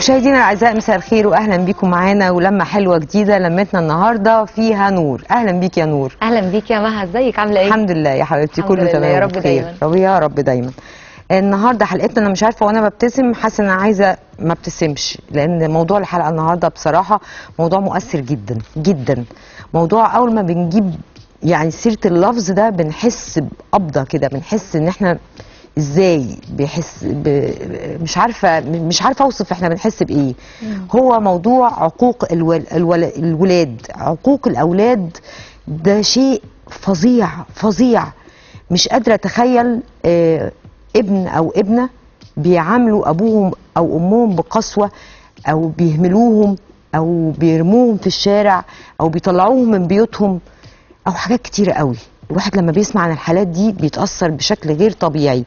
مشاهدينا الاعزاء مساء الخير واهلا بيكم معانا ولمه حلوه جديده لمتنا النهارده فيها نور اهلا بيك يا نور اهلا بيك يا مها ازيك عامله ايه الحمد لله يا حبيبتي الحمد كله لله، تمام يا رب وبخير. دايما. رب يا رب دايما النهارده حلقتنا انا مش عارفه وانا ببتسم حاسه ان انا عايزه ما ابتسمش لان موضوع الحلقه النهارده بصراحه موضوع مؤثر جدا جدا موضوع اول ما بنجيب يعني سيره اللفظ ده بنحس بقبضه كده بنحس ان احنا ازاي بيحس ب... مش عارفه مش عارفه اوصف احنا بنحس بايه هو موضوع عقوق الول... الول... الولاد عقوق الاولاد ده شيء فظيع فظيع مش قادره اتخيل آه ابن او ابنه بيعاملوا ابوهم او امهم بقسوه او بيهملوهم او بيرموهم في الشارع او بيطلعوهم من بيوتهم او حاجات كتيره قوي الواحد لما بيسمع عن الحالات دي بيتاثر بشكل غير طبيعي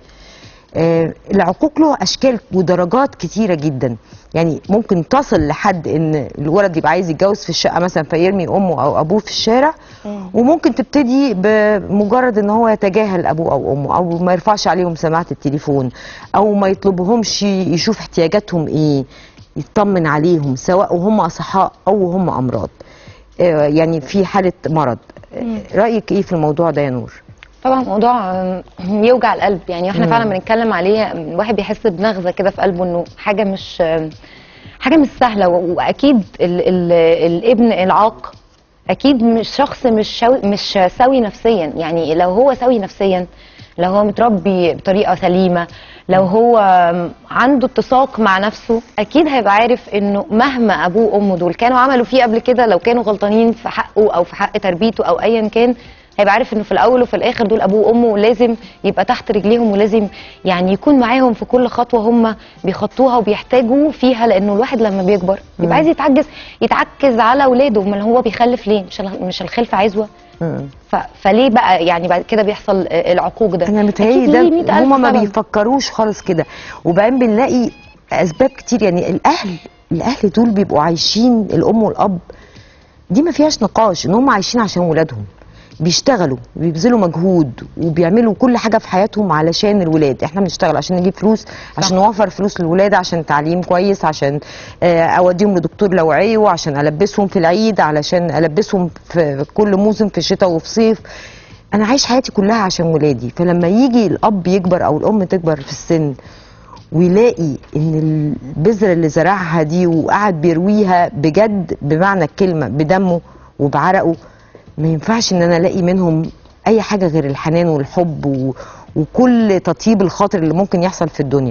آه، العقوق له اشكال ودرجات كتيره جدا يعني ممكن تصل لحد ان الولد يبقى عايز يتجوز في الشقه مثلا فيرمي امه او ابوه في الشارع وممكن تبتدي بمجرد ان هو يتجاهل ابوه او امه او ما يرفعش عليهم سماعه التليفون او ما يطلبهمش يشوف احتياجاتهم ايه يطمن عليهم سواء وهم اصحاء او هم امراض آه، يعني في حاله مرض آه، رايك ايه في الموضوع ده يا نور طبعا موضوع آم، يوجع القلب يعني احنا فعلا بنتكلم عليه آم، الواحد بيحس بنغزه كده في قلبه انه حاجه مش آم، حاجه مش سهله و- واكيد ال ال الابن العاق اكيد مش شخص مش شوي مش سوي نفسيا يعني لو هو سوي نفسيا لو هو متربي بطريقه سليمه لو هو آم، عنده اتساق مع نفسه اكيد هيبقى عارف انه مهما ابوه وامه دول كانوا عملوا فيه قبل كده لو كانوا غلطانين في حقه او في حق تربيته او ايا كان هيبقى عارف انه في الاول وفي الاخر دول ابوه وامه لازم يبقى تحت رجليهم ولازم يعني يكون معاهم في كل خطوه هم بيخطوها وبيحتاجوا فيها لانه الواحد لما بيكبر بيبقى عايز يتعجز يتعكز على اولاده امال هو بيخلف ليه مش ال- مش الخلفه عزوه مم. ف... فليه بقى يعني بعد كده بيحصل آه، العقوق ده انا أكيد متهيألي ليه ده 100,000 هما ما سبب. بيفكروش خالص كده وبعدين بنلاقي اسباب كتير يعني الاهل الاهل دول بيبقوا عايشين الام والاب دي ما فيهاش نقاش ان هم عايشين عشان ولادهم بيشتغلوا بيبذلوا مجهود وبيعملوا كل حاجه في حياتهم علشان الولاد احنا بنشتغل عشان نجيب فلوس عشان نوفر فلوس للولاد عشان تعليم كويس عشان آه، اوديهم لدكتور لو عيوا عشان البسهم في العيد علشان البسهم في كل موسم في شتاء وفي صيف انا عايش حياتي كلها عشان ولادي فلما يجي الاب يكبر او الام تكبر في السن ويلاقي ان البذره اللي زرعها دي وقعد بيرويها بجد بمعنى الكلمه بدمه وبعرقه ما ينفعش ان انا الاقي منهم اي حاجه غير الحنان والحب و... وكل تطيب الخاطر اللي ممكن يحصل في الدنيا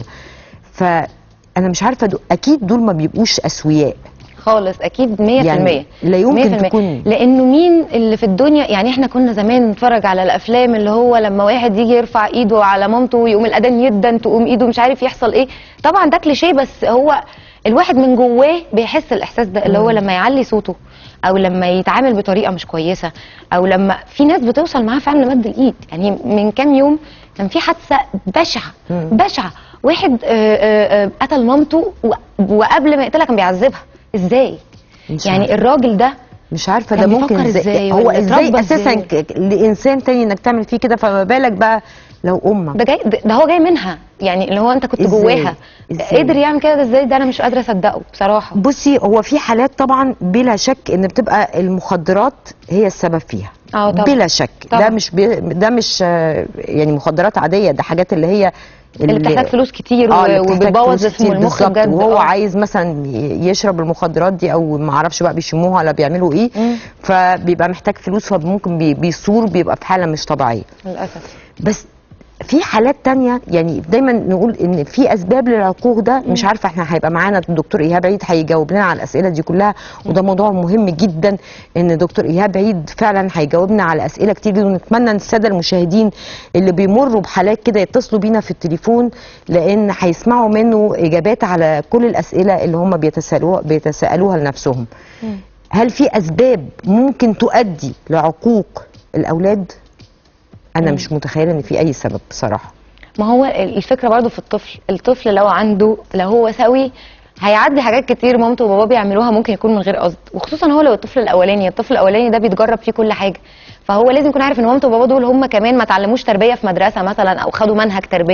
فانا مش عارفه دو... اكيد دول ما بيبقوش اسوياء خالص اكيد 100% يعني لا يمكن 100%. تكون- لانه مين اللي في الدنيا يعني احنا كنا زمان نتفرج على الافلام اللي هو لما واحد يجي يرفع ايده على مامته يقوم الاذان يدن تقوم ايده مش عارف يحصل ايه طبعا ده كليشيه بس هو الواحد من جواه بيحس الاحساس ده اللي هو لما يعلي صوته او لما يتعامل بطريقه مش كويسه او لما في ناس بتوصل معاها فعلا لمد الايد يعني من كام يوم كان في حادثه بشعه مم. بشعه واحد آه، آه، آه، قتل مامته و- وقبل ما يقتلها كان بيعذبها ازاي مش يعني عارفة. الراجل ده مش عارفه ده كان ممكن بيفكر إزاي هو ولا ازاي اتربى اساسا إزاي؟ ك- لانسان تاني انك تعمل فيه كده فما بالك بقى لو امك ده جاي ده ده هو جاي منها يعني اللي هو انت كنت إزاي؟ جواها إزاي؟ قدر يعمل كده ده ازاي ده انا مش قادره اصدقه بصراحه بصي هو في حالات طبعا بلا شك ان بتبقى المخدرات هي السبب فيها اه طبعا بلا شك طبعا. ده مش بي ده مش آه، يعني مخدرات عاديه ده حاجات اللي هي اللي بتحتاج فلوس كتير اه و- اللي بتحتاج وبتبوظ فلوس اسم كتير المخ بالظبط بجد وهو آه. عايز مثلا ي- يشرب المخدرات دي او ما اعرفش بقى بيشموها ولا بيعملوا ايه مم. فبيبقى محتاج فلوس فممكن بي- بيصور بيبقى في حاله مش طبيعيه للاسف بس في حالات تانية يعني دايما نقول ان في اسباب للعقوق ده مش عارفه احنا هيبقى معانا الدكتور ايهاب عيد هيجاوب لنا على الاسئله دي كلها وده موضوع مهم جدا ان دكتور ايهاب عيد فعلا هيجاوبنا على اسئله كتير جدا ونتمنى ان الساده المشاهدين اللي بيمروا بحالات كده يتصلوا بينا في التليفون لان هيسمعوا منه اجابات على كل الاسئله اللي هم بيتسالوها بيتسالوها لنفسهم مم. هل في اسباب ممكن تؤدي لعقوق الاولاد انا مش متخيله ان في اي سبب بصراحه ما هو الفكره برضو في الطفل الطفل لو عنده لو هو سوي هيعدي حاجات كتير مامته وباباه بيعملوها ممكن يكون من غير قصد وخصوصا هو لو الطفل الاولاني الطفل الاولاني ده بيتجرب فيه كل حاجه فهو لازم يكون عارف ان مامته وباباه دول هم كمان ما اتعلموش تربيه في مدرسه مثلا او خدوا منهج تربيه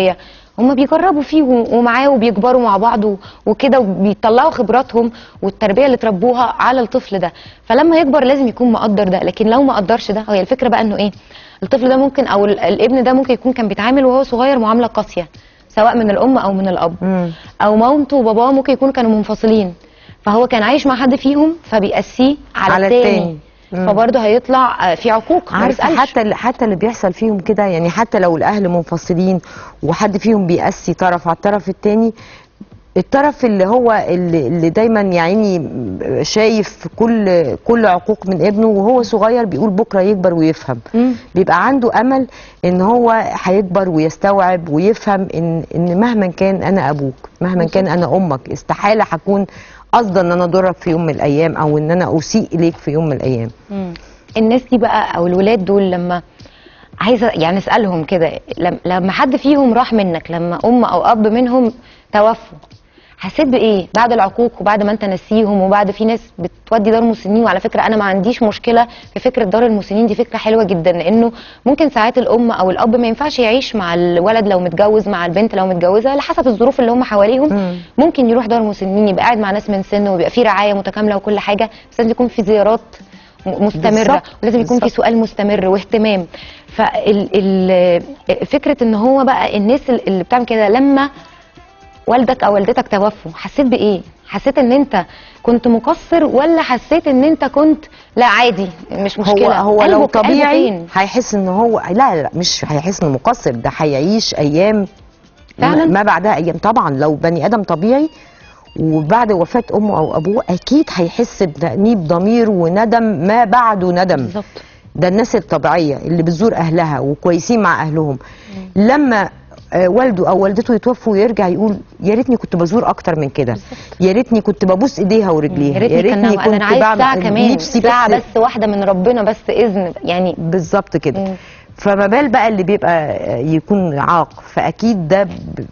هم بيجربوا فيه و- ومعاه وبيكبروا مع بعض و- وكده وبيطلعوا خبراتهم والتربيه اللي تربوها على الطفل ده فلما يكبر لازم يكون مقدر ده لكن لو ما قدرش ده هي الفكره بقى انه ايه الطفل ده ممكن او ال- الابن ده ممكن يكون كان بيتعامل وهو صغير معامله قاسيه سواء من الام او من الاب مم. او مامته وباباه ممكن يكونوا كانوا منفصلين فهو كان عايش مع حد فيهم فبيقسيه على, على التاني, التاني. مم. فبرضه هيطلع آه، في عقوق ما عارفه بيسألش. حتى اللي- حتى اللي بيحصل فيهم كده يعني حتى لو الاهل منفصلين وحد فيهم بيقسي طرف على الطرف التاني الطرف اللي هو اللي, اللي دايما يعني شايف كل كل عقوق من ابنه وهو صغير بيقول بكره يكبر ويفهم مم. بيبقى عنده امل ان هو هيكبر ويستوعب ويفهم ان ان مهما كان انا ابوك مهما كان انا امك استحاله هكون قصدا ان انا اضرك في يوم من الايام او ان انا اسيء اليك في يوم من الايام مم. الناس دي بقى او الولاد دول لما عايزه يعني اسالهم كده لم- لما حد فيهم راح منك لما ام او اب منهم توفوا حسيت بايه بعد العقوق وبعد ما انت نسيهم وبعد في ناس بتودي دار مسنين وعلى فكره انا ما عنديش مشكله في فكره دار المسنين دي فكره حلوه جدا لانه ممكن ساعات الام او الاب ما ينفعش يعيش مع الولد لو متجوز مع البنت لو متجوزه على حسب الظروف اللي هم حواليهم مم. ممكن يروح دار مسنين يبقى قاعد مع ناس من سنه ويبقى في رعايه متكامله وكل حاجه بس لازم يكون في زيارات م- مستمره بالظبط، ولازم يكون في بالظبط. سؤال مستمر واهتمام ففكره ان هو بقى الناس اللي بتعمل كده لما والدك او والدتك توفوا حسيت بايه حسيت ان انت كنت مقصر ولا حسيت ان انت كنت لا عادي مش مشكله هو هو قلبه- لو قلبه طبيعي فين؟ هيحس ان هو لا لا مش هيحس انه مقصر ده هيعيش ايام فعلاً؟ ما بعدها ايام طبعا لو بني ادم طبيعي وبعد وفاه امه او ابوه اكيد هيحس بتانيب ضمير وندم ما بعده ندم بالظبط ده الناس الطبيعيه اللي بتزور اهلها وكويسين مع اهلهم لما آه، والده او والدته يتوفوا ويرجع يقول يا ريتني كنت بزور اكتر من كده يا ريتني كنت ببوس ايديها ورجليها يا ريتني كان انا عايز ساعه كمان نفسي ساعه بس بس واحده من ربنا بس اذن يعني بالظبط كده مم. فما بال بقى اللي بيبقى يكون عاق فاكيد ده ب-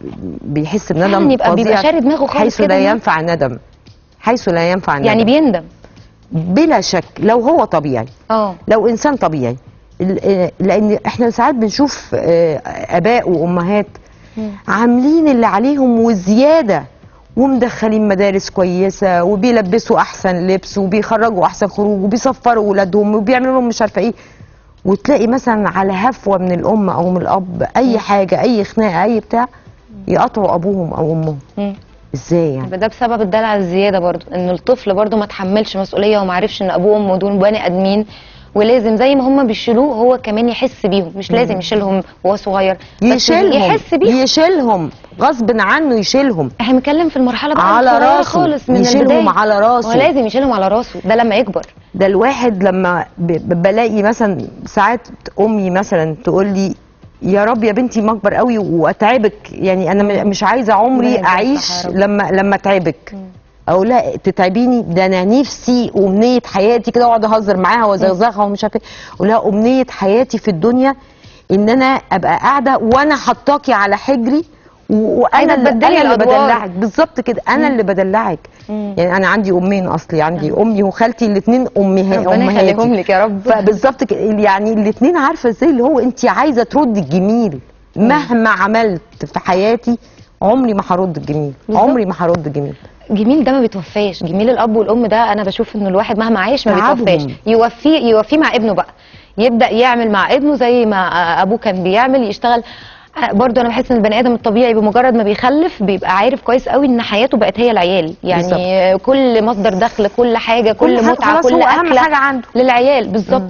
بيحس بندم فعلاً يبقى بيبقى فظيع شاري دماغه خالص حيث كده لا إنه- ينفع ندم حيث لا ينفع ندم يعني بيندم بلا شك لو هو طبيعي اه لو انسان طبيعي ال- آه، لان احنا ساعات بنشوف آه، اباء وامهات مم. عاملين اللي عليهم وزياده ومدخلين مدارس كويسه وبيلبسوا احسن لبس وبيخرجوا احسن خروج وبيسفروا ولادهم وبيعملوا لهم مش عارفه ايه وتلاقي مثلا على هفوه من الام او من الاب اي حاجه اي خناقه اي بتاع يقطعوا ابوهم او امهم مم. ازاي يعني يبقى ده بسبب الدلع الزياده برضو ان الطفل برضو ما تحملش مسؤوليه وما عرفش ان ابوه وامه دول بني ادمين ولازم زي ما هم بيشيلوه هو كمان يحس بيهم مش لازم يشيلهم وهو صغير بس يشيلهم يحس بيهم يشيلهم غصب عنه يشيلهم احنا بنتكلم في المرحله بقى على الصغيرة راسه. خالص من يشيلهم البدايه على راسه. هو لازم يشيلهم على راسه ده لما يكبر ده الواحد لما ب- ب- بلاقي مثلا ساعات امي مثلا تقول لي يا رب يا بنتي ما اكبر قوي واتعبك يعني انا م- مش عايزه ربنا عمري يجزاك اعيش صح يا رب. لما لما اتعبك اقول لها تتعبيني ده انا نفسي امنيه حياتي كده اقعد اهزر معاها وازغزغها ومش عارفه ايه اقول لها امنيه حياتي في الدنيا ان انا ابقى قاعده وانا حطاكي على حجري و- وانا عايزة اللي, تبدلي أنا اللي الأدوار. بدلعك بالظبط كده انا اللي بدلعك مم. يعني انا عندي امين اصلي عندي امي وخالتي الاثنين امها ربنا امهاتي يخليهم لك يا رب فبالظبط كده يعني الاثنين عارفه ازاي اللي هو انت عايزه تردي الجميل مهما عملت في حياتي عمري ما هرد الجميل بالظبط. عمري ما هرد الجميل جميل ده ما بيتوفاش جميل الاب والام ده انا بشوف ان الواحد مهما عايش ما تعبهم. بيتوفاش يوفيه يوفيه مع ابنه بقى يبدا يعمل مع ابنه زي ما ابوه كان بيعمل يشتغل برضه انا بحس ان البني ادم الطبيعي بمجرد ما بيخلف بيبقى عارف كويس قوي ان حياته بقت هي العيال يعني كل مصدر دخل كل حاجه كل, كل حاجة متعه خلاص كل هو أهم اكله حاجة عنده. للعيال بالظبط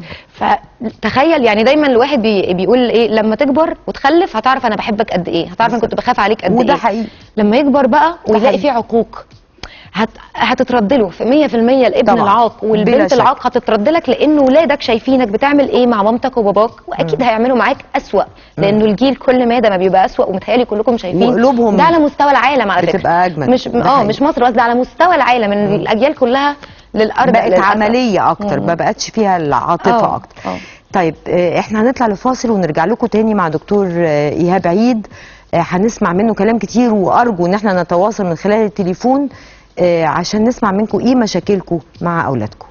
فتخيل يعني دايما الواحد بي بيقول ايه لما تكبر وتخلف هتعرف انا بحبك قد ايه هتعرف انا كنت بخاف عليك قد وده ايه حقيقي لما يكبر بقى ويلاقي حقيقي. فيه عقوق هت... هتترد له في 100% الابن طبعاً. العاق بلا والبنت شك. العاق هتترد لك لان ولادك شايفينك بتعمل ايه مع مامتك وباباك واكيد هيعملوا معاك اسوأ لانه الجيل كل ما ده ما بيبقى اسوأ ومتهيألي كلكم شايفين وقلوبهم ده على مستوى العالم على فكره بتبقى أجمل. مش ده اه حقيقي. مش مصر بس ده على مستوى العالم ان الاجيال كلها للارض بقت للأسف. عمليه اكتر مم. ما بقتش فيها العاطفه آه، اكتر آه. طيب آه، احنا هنطلع لفاصل ونرجع لكم تاني مع دكتور آه، ايهاب عيد آه، هنسمع منه كلام كتير وارجو ان احنا نتواصل من خلال التليفون آه، عشان نسمع منكم ايه مشاكلكم مع اولادكم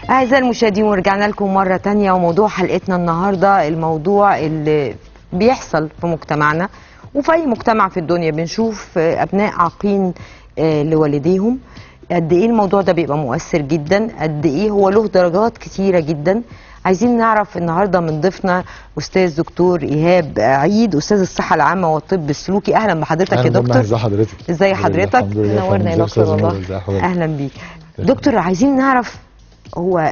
أعزائي المشاهدين ورجعنا لكم مرة تانية وموضوع حلقتنا النهاردة الموضوع اللي بيحصل في مجتمعنا وفي أي مجتمع في الدنيا بنشوف آه، أبناء عاقين آه، لوالديهم قد إيه الموضوع ده بيبقى مؤثر جدا قد إيه هو له درجات كتيرة جدا عايزين نعرف النهارده من ضيفنا استاذ دكتور ايهاب عيد استاذ الصحه العامه والطب السلوكي اهلا بحضرتك يا أهلاً بيك، دكتور ازي حضرتك ازي الحمد لله، حضرتك؟ الحمد لله منورنا يا فندم. دكتور ازي والله. أستاذ نور، ازي حضرتك اهلا بيك دكتور عايزين نعرف هو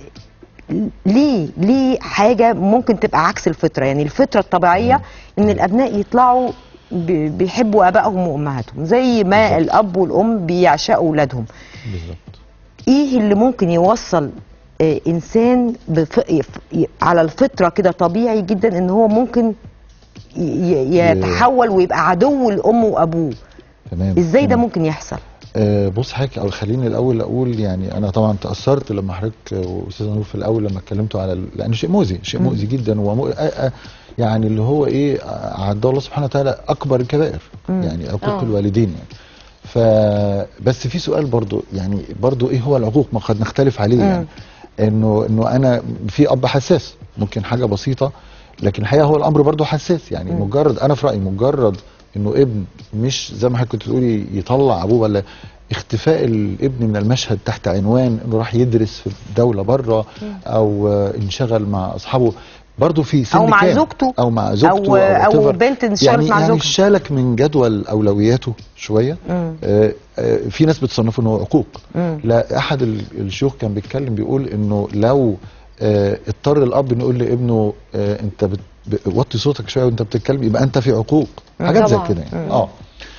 ليه ليه حاجه ممكن تبقى عكس الفطره يعني الفطره الطبيعيه ان الابناء يطلعوا ب- بيحبوا ابائهم وامهاتهم زي ما بالظبط. الاب والام بيعشقوا اولادهم بالظبط ايه اللي ممكن يوصل آه، انسان بف... يف- ي- على الفطره كده طبيعي جدا ان هو ممكن ي- ي- يتحول ويبقى عدو لامه وابوه تمام ازاي ده تمام. ممكن يحصل آه بص حضرتك او خليني الاول اقول يعني انا طبعا تاثرت لما حضرتك واستاذ نور في الاول لما اتكلمتوا على ال- لان شيء مؤذي شيء مؤذي جدا ومؤ... آه آه يعني اللي هو ايه آه، عدى الله سبحانه وتعالى اكبر الكبائر يعني عقوق آه. الوالدين يعني ف بس في سؤال برضو يعني برضو ايه هو العقوق ما قد نختلف عليه يعني انه انه انا في اب حساس ممكن حاجه بسيطه لكن الحقيقه هو الامر برضو حساس يعني مم. مجرد انا في رايي مجرد انه ابن مش زي ما حضرتك كنت بتقولي يطلع ابوه ولا اختفاء الابن من المشهد تحت عنوان انه راح يدرس في دوله بره او آه، انشغل مع اصحابه برضه في سن أو مع كام؟ زوجته. او مع زوجته أو- أو whatever. بنت انشغلت يعني مع يعني زوجها. شالك من جدول اولوياته شويه مم. آه، آه، في ناس بتصنفه انه عقوق مم. لا احد ال- الشيوخ كان بيتكلم بيقول انه لو آه، اضطر الاب انه يقول لابنه آه، انت بت- ب- وطي صوتك شويه وانت بتتكلم يبقى انت في عقوق مم. حاجات زي طبعاً. كده يعني اه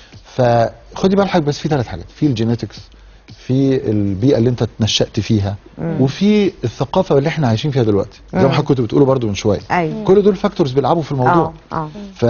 فخدي بالك حضرتك بس في ثلاث حاجات في الجينيتكس في البيئه اللي انت اتنشأت فيها وفي الثقافه اللي احنا عايشين فيها دلوقتي زي ما مم. حضرتك كنت بتقوله برضو من شويه ايوه كل دول فاكتورز بيلعبوا في الموضوع اه اه ف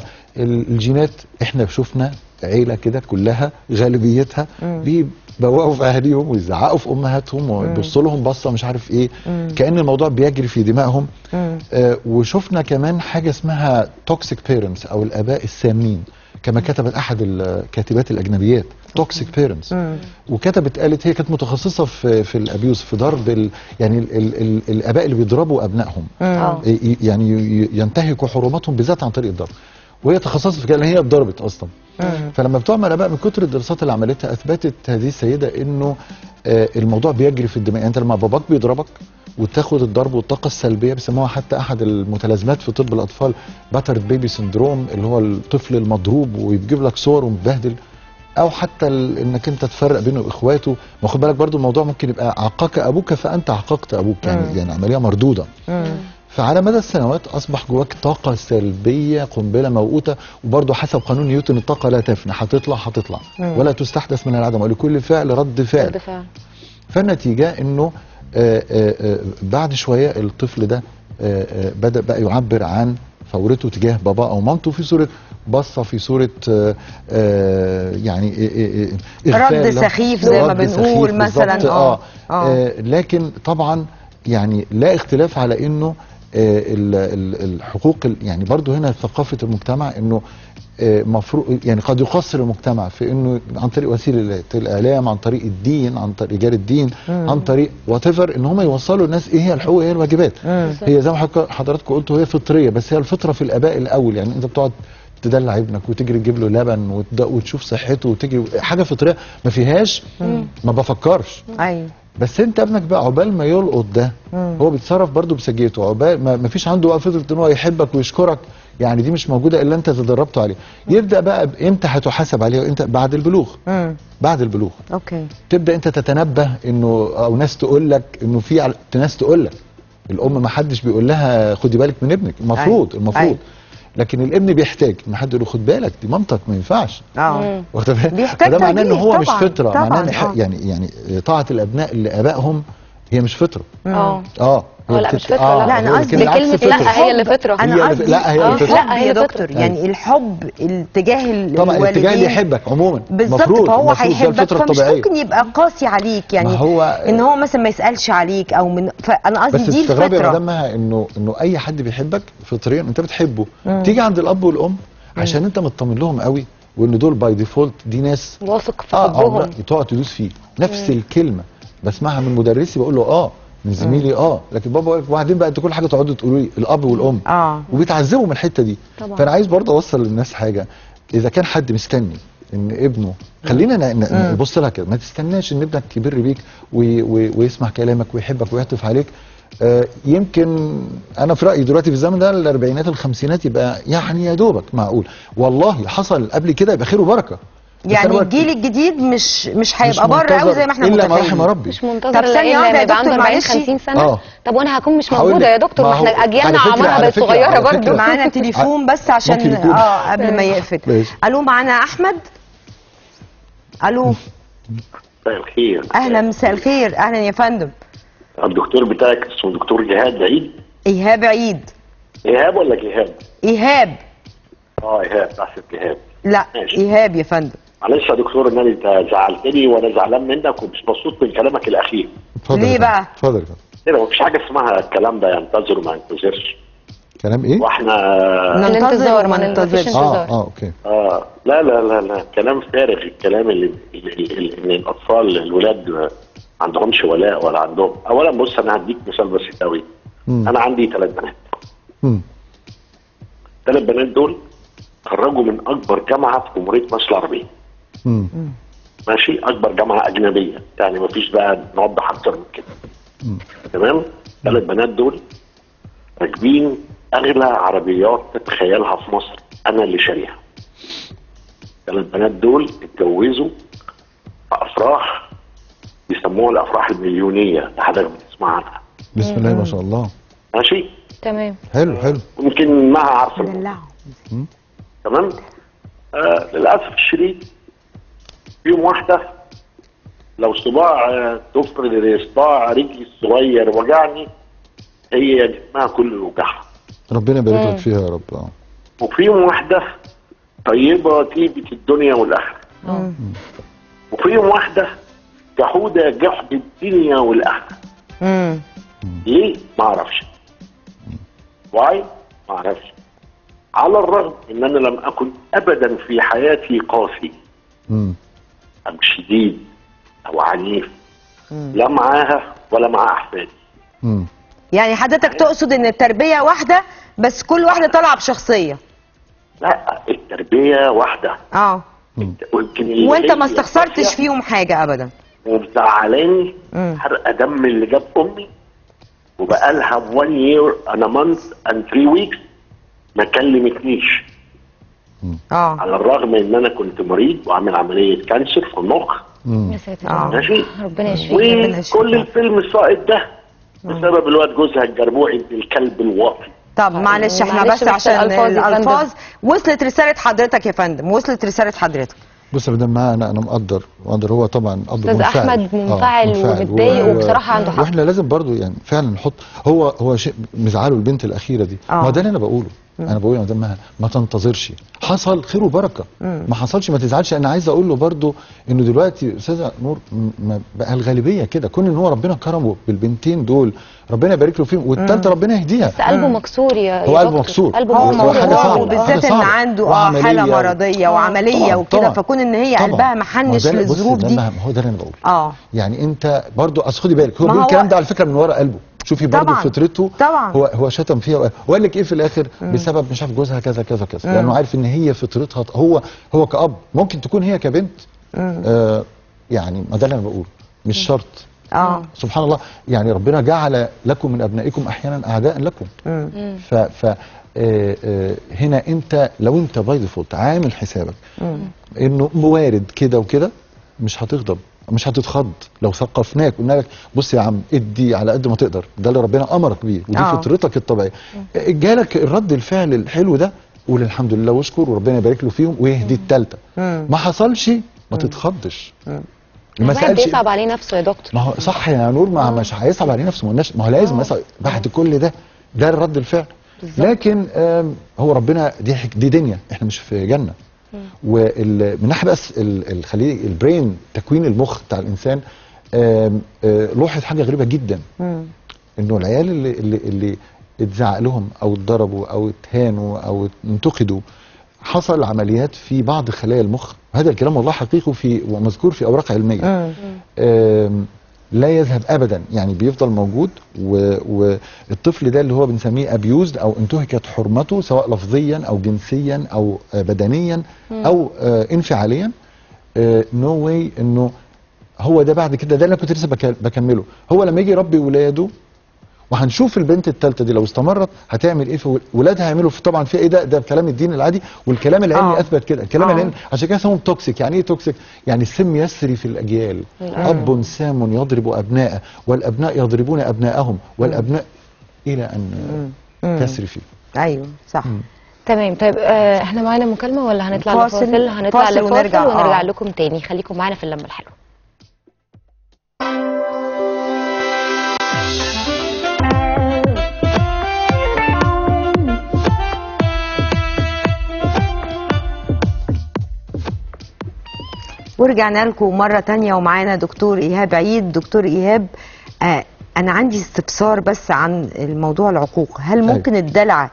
فالجينات احنا شفنا عيله كده كلها غالبيتها مم. بيبوقوا في اهاليهم ويزعقوا في امهاتهم ويبصوا لهم بصه مش عارف ايه مم. كان الموضوع بيجري في دمائهم مم. آه وشفنا كمان حاجه اسمها توكسيك بيرنتس او الاباء السامين كما كتبت احد الكاتبات الاجنبيات توكسيك بيرنتس مم. وكتبت قالت هي كانت متخصصه في في الابيوز في ضرب ال يعني ال ال ال الاباء اللي بيضربوا ابنائهم اه ي- ي- يعني ي- ينتهكوا حرماتهم بالذات عن طريق الضرب وهي تخصصت في كده لأن هي اتضربت اصلا مم. فلما بتوع الاباء من كتر الدراسات اللي عملتها اثبتت هذه السيده انه آه، الموضوع بيجري في الدماغ يعني انت لما باباك بيضربك وتاخد الضرب والطاقه السلبيه بيسموها حتى احد المتلازمات في طب الاطفال باترد بيبي سندروم اللي هو الطفل المضروب ويجيب لك صور ومبهدل او حتى ال- انك انت تفرق بينه واخواته ما خد بالك برضو الموضوع ممكن يبقى عقاك ابوك فانت عققت ابوك مم. يعني يعني عمليه مردوده مم. فعلى مدى السنوات اصبح جواك طاقه سلبيه قنبله موقوته وبرضه حسب قانون نيوتن الطاقه لا تفنى هتطلع هتطلع مم. ولا تستحدث من العدم ولكل فعل رد فعل رد فعل فالنتيجه انه آه، آه، آه، بعد شويه الطفل ده آه، آه، بدا بقى يعبر عن فورته تجاه باباه او مامته في صوره بصه في صوره آه، آه، يعني آه، آه، آه، إغفال رد له. سخيف زي ما رد بنقول سخيف مثلاً، بالظبط، آه، اه, آه. آه لكن طبعا يعني لا اختلاف على انه آه، ال- ال- الحقوق ال- يعني برضو هنا ثقافه المجتمع انه مفروض يعني قد يقصر المجتمع في انه عن طريق وسيله الاعلام عن طريق الدين عن طريق رجال الدين مم. عن طريق وات ان هم يوصلوا الناس ايه هي الحقوق ايه الواجبات مم. هي زي ما حضرتك- حضراتكم قلتوا هي فطريه بس هي الفطره في الاباء الاول يعني انت بتقعد تدلع ابنك وتجري تجيب له لبن وتد- وتشوف صحته وتجري حاجه فطريه ما فيهاش ما بفكرش ايوه بس انت ابنك بقى عقبال ما يلقط ده مم. هو بيتصرف برضه بسجيته عقبال ما ما فيش عنده بقى فطره ان هو يحبك ويشكرك يعني دي مش موجوده الا انت تدربته عليه يبدا بقى ب- امتى هتحاسب عليه انت بعد البلوغ مم. بعد البلوغ اوكي تبدا انت تتنبه انه او ناس تقول لك انه في عل- ناس تقول لك الام ما حدش بيقول لها خدي بالك من ابنك المفروض أيوة. المفروض أيوة. لكن الابن بيحتاج ان حد يقول له خد بالك دي مامتك ما ينفعش اه مم. واخد بالك؟ بيحتاج فده معناه ان تربية هو مش طبعاً، فطره طبعاً، معناه إن ح- آه. يعني يعني طاعه الابناء لابائهم هي مش فطره اه اه اه هي لا بتت- مش فطره آه، لا أنا هو قصدي كده عكس بكلمه الفطرة. لا هي اللي فطره هي انا اللي- قصدي لا، هي اللي الحب فطرة. لا، هي يا اللي دكتور فطرة. يعني الحب الاتجاه طبعا الاتجاه اللي الوالدين يحبك عموما بالظبط مفروض- فهو مفروض، ده هيحبك الفطره فمش الطبيعيه ممكن يبقى قاسي عليك يعني ما هو- ان هو مثلا ما يسالش عليك او من فانا قصدي بس دي استغرابي يا الفطره مدام مها انه انه اي حد بيحبك فطريا انت بتحبه مم. تيجي عند الاب والام عشان انت مطمن لهم قوي وان دول باي ديفولت دي ناس واثق في اه حبهم اه تقعد تدوس فيه نفس الكلمه بسمعها من مدرسي بقول له اه من زميلي اه لكن بابا وبعدين بقى انتوا كل حاجه تقعدوا تقولوا لي الاب والام اه وبيتعذبوا من الحته دي طبعا. فانا عايز برضه اوصل للناس حاجه اذا كان حد مستني ان ابنه خلينا ن- ن- نبص لها كده ما تستناش ان ابنك يبر بيك وي وي ويسمع كلامك ويحبك ويعطف عليك آه يمكن انا في رايي دلوقتي في الزمن ده الاربعينات الخمسينات يبقى يعني يا دوبك معقول والله حصل قبل كده يبقى خير وبركه بس يعني أنا بقى- الجيل الجديد مش مش مش هيبقى بره قوي منتظر زي ما احنا الا ما رحم متخيلين ربي مش منتظر طب ثانية الا واحدة لما يا يبقى عنده دكتور 40 معلش. 50 سنه آه. طب وانا هكون مش هقول موجوده لك، يا دكتور ما ما احنا هو- اجيالنا على فكرة- اعمارها على بقت فكرة- صغيره على برضه فكرة- معانا تليفون بس عشان ممكن يكون. اه قبل ما يقفل ماشي. الو معانا احمد الو مساء الخير اهلا مساء الخير اهلا يا فندم الدكتور بتاعك اسمه دكتور جهاد بعيد ايهاب عيد ايهاب ولا جهاد؟ ايهاب اه ايهاب احسن جهاد لا ماشي. ايهاب يا فندم معلش يا دكتور ان انت زعلتني وانا زعلان منك ومش مبسوط من كلامك الاخير اتفضل ليه يا فندم. بقى؟ اتفضل يا فندم كده مفيش حاجه اسمها الكلام ده ينتظر وما ينتظرش كلام ايه؟ واحنا ننتظر الانتظار وما ما ننتظرش ننتظرش اه انتظار اه اوكي آه لا لا لا لا كلام فارغ الكلام اللي اللي- اللي- ان الاطفال الولاد ما عندهمش ولاء ولا عندهم اولا بص انا هديك مثال بسيط قوي مم. انا عندي ثلاث بنات مم. الثلاث بنات دول خرجوا من اكبر جامعه في جمهوريه مصر العربيه مم. ماشي اكبر جامعه اجنبيه يعني مفيش بقى نوضح اكتر من كده مم. تمام ثلاث بنات دول راكبين اغلى عربيات تتخيلها في مصر انا اللي شاريها ثلاث بنات دول اتجوزوا في افراح بيسموها الافراح المليونيه اللي حضرتك بتسمع عنها بسم الله ما شاء الله ماشي تمام حلو حلو يمكن معها عارفه دلعهم تمام آه للاسف الشديد يوم واحده لو صباع آه، ضفر صباع رجلي الصغير وجعني هي جسمها كله وجعها ربنا يبارك لك فيها يا رب اه وفي يوم واحده طيبه طيبه الدنيا والاخره اه وفي يوم واحده جحوده جحد الدنيا والاخره امم ليه؟ ما اعرفش. واي؟ ما اعرفش. على الرغم ان انا لم اكن ابدا في حياتي قاسي مم. او شديد او عنيف لا معاها ولا مع احفادي. مم. يعني حضرتك تقصد ان التربيه واحده بس كل واحده طالعه بشخصيه لا التربيه واحده اه ويمكن اللي وانت ما هي استخسرتش قاسية فيهم حاجه ابدا ومزعلاني مم. حرقه دم اللي جاب امي وبقالها 1 year and a month and 3 weeks ما كلمتنيش اه على الرغم ان انا كنت مريض وعامل عمليه كانسر في المخ مم. يا ساتر آه. ماشي ربنا يشفيك ربنا يشفيك. وكل الفيلم السائد ده بسبب الواد جوزها الجربوعي ابن الكلب الواطي طب معلش احنا معلش بس بس عشان الألفاظ يا فندم. الالفاظ وصلت رساله حضرتك يا فندم وصلت رساله حضرتك بص يا مدام معاه انا انا مقدر مقدر هو طبعا اب أستاذ منفعل أحمد منفعل ومتضايق و- وبصراحة عنده حق. واحنا لازم برضو يعني فعلا نحط هو هو شيء مزعله البنت الاخيره دي آه. ما هو ده اللي انا بقوله انا بقول يا مدام مها ما تنتظرش حصل خير وبركه ما حصلش ما تزعلش انا عايز اقول له برضو انه دلوقتي استاذه نور م- ما بقى الغالبيه كده كون ان هو ربنا كرمه بالبنتين دول ربنا يبارك له فيهم والثالثه ربنا يهديها بس قلبه مكسور يا هو يا قلبه دكتور. مكسور. قلبه هو هو مكسور حاجة موضوع صعبة. حاجة وبالذات ان صعبة. عنده اه وعملية حاله و- مرضيه وعمليه طبعاً، وكده طبعاً. فكون ان هي طبعاً. قلبها ما محنش هو ده- بص للظروف ده دي ما هو ده اللي انا بقوله اه يعني انت برضو اصل خدي بالك هو ما بيقول هو- الكلام ده على فكره من ورا قلبه شوفي برضو طبعاً. فطرته طبعاً. هو هو شتم فيها وقال- وقال لك ايه في الاخر بسبب مش عارف جوزها كذا كذا كذا لانه عارف ان هي فطرتها هو هو كاب ممكن تكون هي كبنت آه يعني ما ده اللي انا بقوله مش شرط اه سبحان الله يعني ربنا جعل لكم من ابنائكم احيانا اعداء لكم ف ف آه، آه، هنا انت لو انت باي ديفولت عامل حسابك انه وارد كده وكده مش هتغضب مش هتتخض لو ثقفناك قلنا لك بص يا عم ادي على قد ما تقدر ده اللي ربنا امرك بيه ودي آه. فطرتك الطبيعيه جالك الرد الفعل الحلو ده قول الحمد لله واشكر وربنا يبارك له فيهم ويهدي الثالثه ما حصلش ما تتخضش ما الواحد سالش بيصعب عليه نفسه يا دكتور ما هو صح يا نور ما مش هيصعب عليه نفسه ما قلناش ما هو لازم يصعب بعد كل ده ده رد الفعل لكن آم، هو ربنا دي حك- دي دنيا احنا مش في جنه ومن ناحيه بس ال- الخليج البرين تكوين المخ بتاع الانسان آم، آه، لاحظ حاجه غريبه جدا انه العيال اللي اللي, اللي اتزعق لهم او اتضربوا او اتهانوا او انتقدوا حصل عمليات في بعض خلايا المخ هذا الكلام والله حقيقي في ومذكور في اوراق علميه آم، لا يذهب ابدا يعني بيفضل موجود و- والطفل ده اللي هو بنسميه ابيوزد او انتهكت حرمته سواء لفظيا او جنسيا او آه، بدنيا او آه، انفعاليا نو واي انه هو ده بعد كده ده اللي أنا كنت لسه بك- بكمله هو لما يجي يربي ولاده وهنشوف البنت الثالثه دي لو استمرت هتعمل ايه في ول- ولادها هيعملوا في طبعا في ايه ده ده كلام الدين العادي والكلام العلمي آه. اثبت كده الكلام آه. العلمي عشان كده اسمهم توكسيك يعني ايه توكسيك يعني السم يسري في الاجيال اب سام يضرب ابناءه والابناء يضربون ابناءهم والابناء الى ان مم. تسري فيه ايوه صح تمام طيب آه احنا معانا مكالمه ولا هنطلع فاصل. لفاصل هنطلع فاصل لفاصل ونرجع. ونرجع آه. لكم تاني خليكم معانا في اللمه الحلوه ورجعنا لكم مرة تانية ومعانا دكتور إيهاب عيد دكتور إيهاب آه أنا عندي استفسار بس عن الموضوع العقوق هل أيوة. ممكن الدلع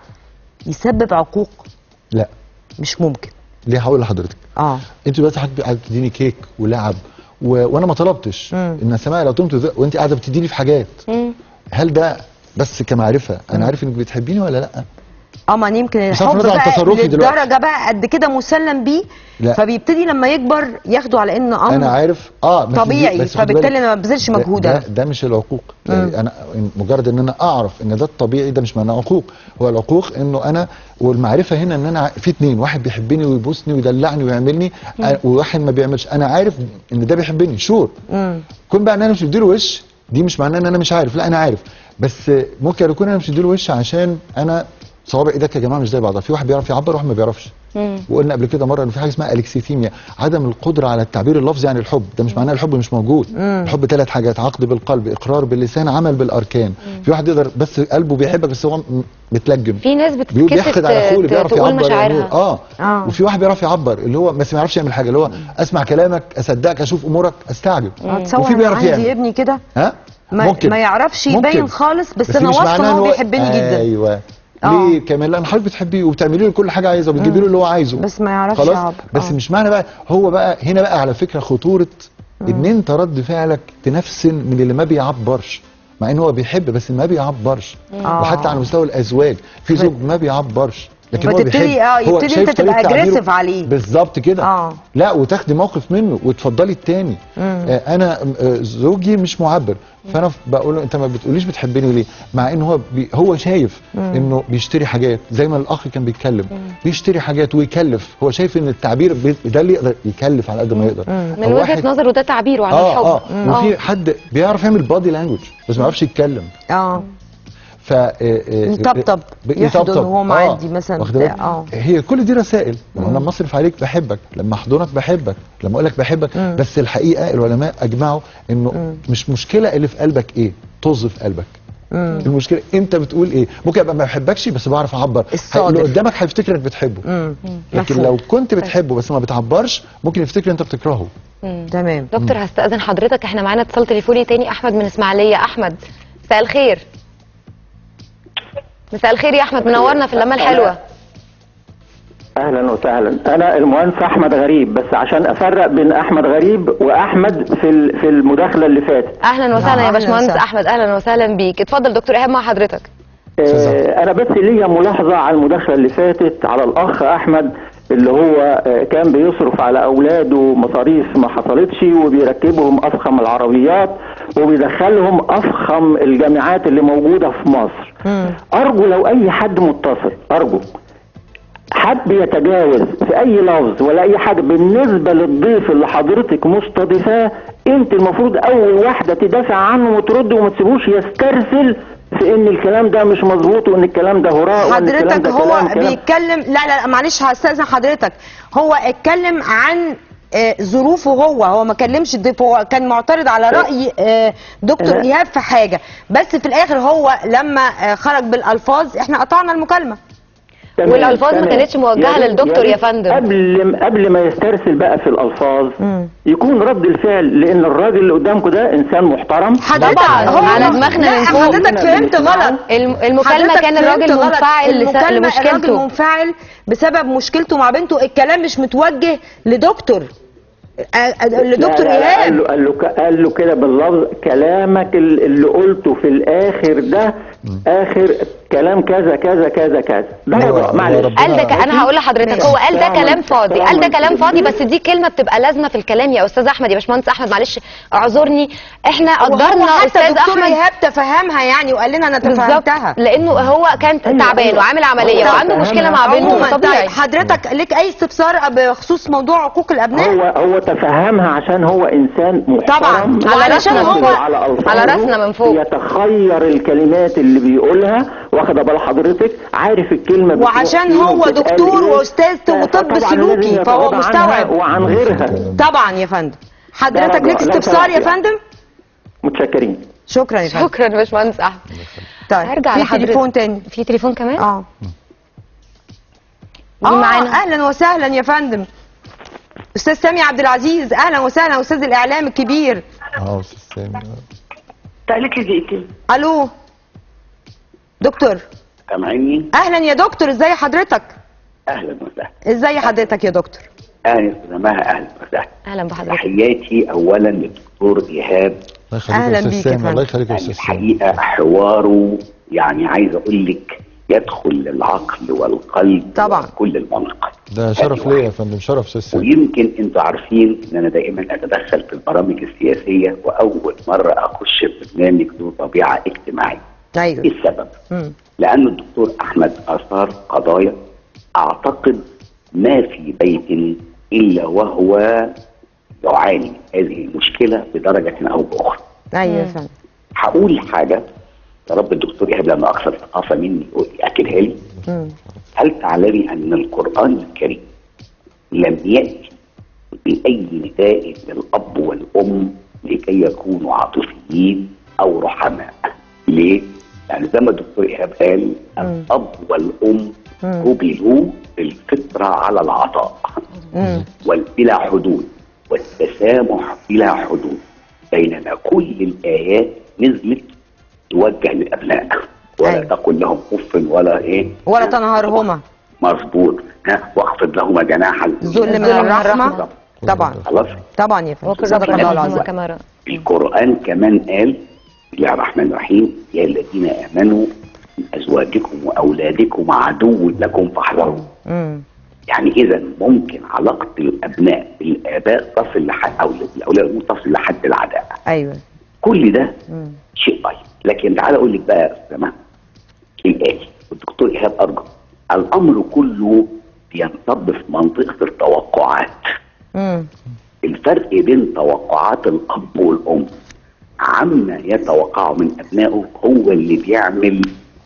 يسبب عقوق لا مش ممكن ليه هقول لحضرتك اه انت دلوقتي حضرتك قاعده بتديني كيك ولعب و... وانا ما طلبتش مم. ان سماء لو تمت ذ- وانت قاعده بتديني في حاجات مم. هل ده بس كمعرفه انا عارف انك بتحبيني ولا لا اه ما يمكن بصرف الحب النظر عن بقى تصرفي دلوقتي. للدرجة بقى قد كده مسلم بيه لا. فبيبتدي لما يكبر ياخده على ان امر انا عارف اه بس طبيعي، دي- بس خد فبالتالي بالك، أنا ما ببذلش ده- مجهود ده, أنا. ده مش العقوق مم. يعني انا مجرد ان انا اعرف ان ده الطبيعي ده مش معناه عقوق هو العقوق انه انا والمعرفه هنا ان انا ع- في اتنين واحد بيحبني ويبوسني ويدلعني ويعملني آه، وواحد ما بيعملش انا عارف ان ده بيحبني شور مم. كون بقى ان انا مش مديله وش دي مش معناه ان انا مش عارف لا انا عارف بس ممكن يكون انا مش مديله وش عشان انا صوابع ايدك يا جماعه مش زي بعضها في واحد بيعرف يعبر وواحد ما بيعرفش مم. وقلنا قبل كده مره ان في حاجه اسمها الكسيثيميا عدم القدره على التعبير اللفظي عن الحب ده مش معناه الحب مش موجود الحب ثلاث حاجات عقد بالقلب اقرار باللسان عمل بالاركان في واحد يقدر بس قلبه بيحبك بس هو م- متلجم في ناس بيقول بتتكسف بيحقد على اخوه اللي ت- بيعرف تقول يعبر يا نور. مشاعرها اه آه. وفي واحد بيعرف يعبر اللي هو بس ما يعرفش يعمل حاجه اللي هو اسمع كلامك اصدقك اشوف امورك استعجب آه، تصور وفي أنا بيعرف عندي يعمل ابني كده ها ما, ممكن ما يعرفش ممكن. يبين خالص بس, دي انا مش واثقه معناه ان هو إن بيحبني جدا ايوه آه. ليه كمان لان حضرتك بتحبيه وبتعملي له كل حاجه عايزه وبتجيبي له اللي هو عايزه بس ما يعرفش خلاص يعبر. بس آه. مش معنى بقى هو بقى هنا بقى على فكره خطوره ان انت رد فعلك تنفسن من اللي ما بيعبرش مع ان هو بيحب بس ما بيعبرش آه. وحتى على مستوى الازواج في زوج ما بيعبرش لكن هو فتبتدي- بيحب آه، هو يبتدي شايف أنت تبقى طريقة تعبيره aggressive عليه. بالظبط كده آه. لا وتاخدي موقف منه وتفضلي التاني آه انا آه زوجي مش معبر فانا بقول له انت ما بتقوليش بتحبني ليه مع ان هو بي هو شايف انه بيشتري حاجات زي ما الاخ كان بيتكلم بيشتري حاجات ويكلف هو شايف ان التعبير بي- ده اللي يقدر يكلف على قد ما يقدر من أو وجهه نظره ده تعبيره عن اه الحب اه وفي حد بيعرف يعمل بادي لانجوج بس ما يعرفش يتكلم اه ف آه، آه، يطبطب، ب- يحضن يطبطب. وهو معدي مثلا واخد بالك؟ بتاع، آه. هي كل دي رسائل لما انا اصرف عليك بحبك لما احضنك بحبك لما اقول لك بحبك بس الحقيقه العلماء اجمعوا انه مش مشكله اللي في قلبك ايه طز في قلبك المشكله انت بتقول ايه ممكن ابقى ما بحبكش بس بعرف اعبر الصادق. اللي قدامك هيفتكر انك بتحبه مم. لكن مفهوم. لو كنت بتحبه بس ما بتعبرش ممكن يفتكر انت بتكرهه تمام دكتور هستأذن حضرتك احنا معانا اتصال تليفوني تاني احمد من اسماعيليه احمد مساء الخير مساء الخير يا احمد منورنا في اللمه الحلوه اهلا وسهلا انا المهندس احمد غريب بس عشان افرق بين احمد غريب واحمد في ال- في المداخله اللي فاتت اهلا وسهلا يا أهلاً باشمهندس وسهلا. احمد اهلا وسهلا بيك اتفضل دكتور ايهاب مع حضرتك آه انا بس ليا ملاحظه على المداخله اللي فاتت على الاخ احمد اللي هو آه كان بيصرف على اولاده مصاريف ما حصلتش وبيركبهم افخم العربيات وبيدخلهم افخم الجامعات اللي موجوده في مصر ارجو لو اي حد متصل ارجو حد يتجاوز في اي لفظ ولا اي حاجه بالنسبه للضيف اللي حضرتك مستضيفاه انت المفروض اول واحده تدافع عنه وترد وما تسيبوش يسترسل في ان الكلام ده مش مظبوط وان الكلام ده هراء وان الكلام حضرتك ده هو كلام كلام بيتكلم لا لا لا معلش هستاذن حضرتك هو اتكلم عن آه، ظروفه هو هو ما كلمش الضيف هو كان معترض على راي آه، دكتور أه. ايهاب في حاجه بس في الاخر هو لما آه، خرج بالالفاظ احنا قطعنا المكالمه تمام، والألفاظ ما تمام. كانتش موجهة يا ريت- للدكتور يا ريت فندم. قبل قبل ما يسترسل بقى في الالفاظ يكون رد الفعل لان الراجل اللي قدامكم ده انسان محترم حضرتك طبعاً، هو على دماغنا لا من فوق. حضرتك فهمت غلط الم- المكالمه حضرتك كان فهمت الراجل غلط. منفعل لس- المكالمة الراجل لمشكلته منفعل بسبب مشكلته مع بنته الكلام مش متوجه لدكتور آه، لدكتور لا لا لا، قال ايهاب له قال له ك- قال له كده باللفظ كلامك ال- اللي قلته في الاخر ده اخر كلام كذا كذا كذا كذا ده هو- وضع هو معلش ربنا- قال ده ك- انا هقول لحضرتك هو قال ده فعلاً- كلام فاضي قال ده فعلاً كلام فاضي كده. بس دي كلمه بتبقى لازمه في الكلام يا استاذ احمد يا باشمهندس احمد معلش اعذرني احنا وهو قدرنا حتى استاذ دكتور احمد ايهاب تفهمها يعني وقال لنا انا بالظبط تفهمتها لانه هو كان أيوة، تعبان أيوة. وعامل عمليه هو وعنده مشكله مع فهمها. بنته عموما طبيعي طيب حضرتك ليك اي استفسار بخصوص موضوع عقوق الابناء هو هو تفهمها عشان هو انسان محترم طبعاً. على وعلشان راسنا من هو- فوق. على ألفاظه، على راسنا من فوق. يتخير الكلمات اللي بيقولها واخده بال حضرتك عارف الكلمه بتروح وعشان فين هو وبتتقال دكتور إيه. واستاذ وطب فطبعاً سلوكي لازم فهو يتغاضى عنها مستوعب وعن غيرها طبعا يا فندم حضرتك درجة. ليك لو استفسار يا سمحت يعني. فندم متشكرين شكرا يا فندم شكرا يا باشمهندس احمد طيب هرجع في لحضرتك. تليفون تاني في تليفون كمان اه مين اه معانا اهلا وسهلا يا فندم استاذ سامي عبد العزيز اهلا وسهلا استاذ الاعلام الكبير اه استاذ سامي تعالك لي دقيقتين الو دكتور سامعيني اهلا يا دكتور ازي حضرتك اهلا وسهلا ازي حضرتك يا دكتور اهلا يا استاذه مها اهلا وسهلا اهلا بحضرتك تحياتي اولا للدكتور ايهاب الله يخليك أهلاً يا بيك استاذ يا سامي الله فندم. يخليك يا يعني استاذ سامي الحقيقه حواره يعني عايز اقول لك يدخل للعقل والقلب طبعاً. وكل المنطق ده شرف ليا يا فندم شرف استاذ سامي ويمكن انتوا عارفين ان انا دائما اتدخل في البرامج السياسيه واول مره اخش في برنامج ذو طبيعه اجتماعيه. ايه ايوه السبب؟ مم. لأن الدكتور أحمد أثار قضايا أعتقد ما في بيت إلا وهو يعاني هذه المشكلة بدرجة أو بأخرى ايوه يا فندم هقول حاجة يا رب الدكتور إيهاب لما أكثر ثقافة مني يأكدها لي مم. هل تعلمي أن القرآن الكريم لم يأتي بأي نداء للأب والأم لكي يكونوا عاطفيين أو رحماء ليه؟ يعني زي ما الدكتور إيهاب قال الأب والأم قبلوا بالفطرة على العطاء مم. بلا حدود والتسامح بلا حدود بينما كل الآيات نزلت توجه للأبناء ولا أيوة. تقل لهم أف ولا إيه ولا تنهارهما مظبوط ها واخفض لهما جناح ذل من ذل من الرحمه الرحمة. طبعا خلاص طبعا يا فندم وكل صدق ربنا الله يرحمه العظيم كما رأى. القرآن كمان قال بسم الله الرحمن الرحيم يا الذين آمنوا من أزواجكم وأولادكم عدو لكم فاحذروا مم. يعني إذا ممكن علاقة الأبناء بالآباء تصل لحد أو الأولاد تصل لحد العداء ايوه كل ده مم. شيء طيب لكن تعالى أقول لك بقى يا أستاذ مها، الآتي والدكتور إيهاب أرجو الأمر كله بينصب في منطقة التوقعات مم. الفرق بين توقعات الاب والام عما يتوقعه من ابنائه هو اللي بيعمل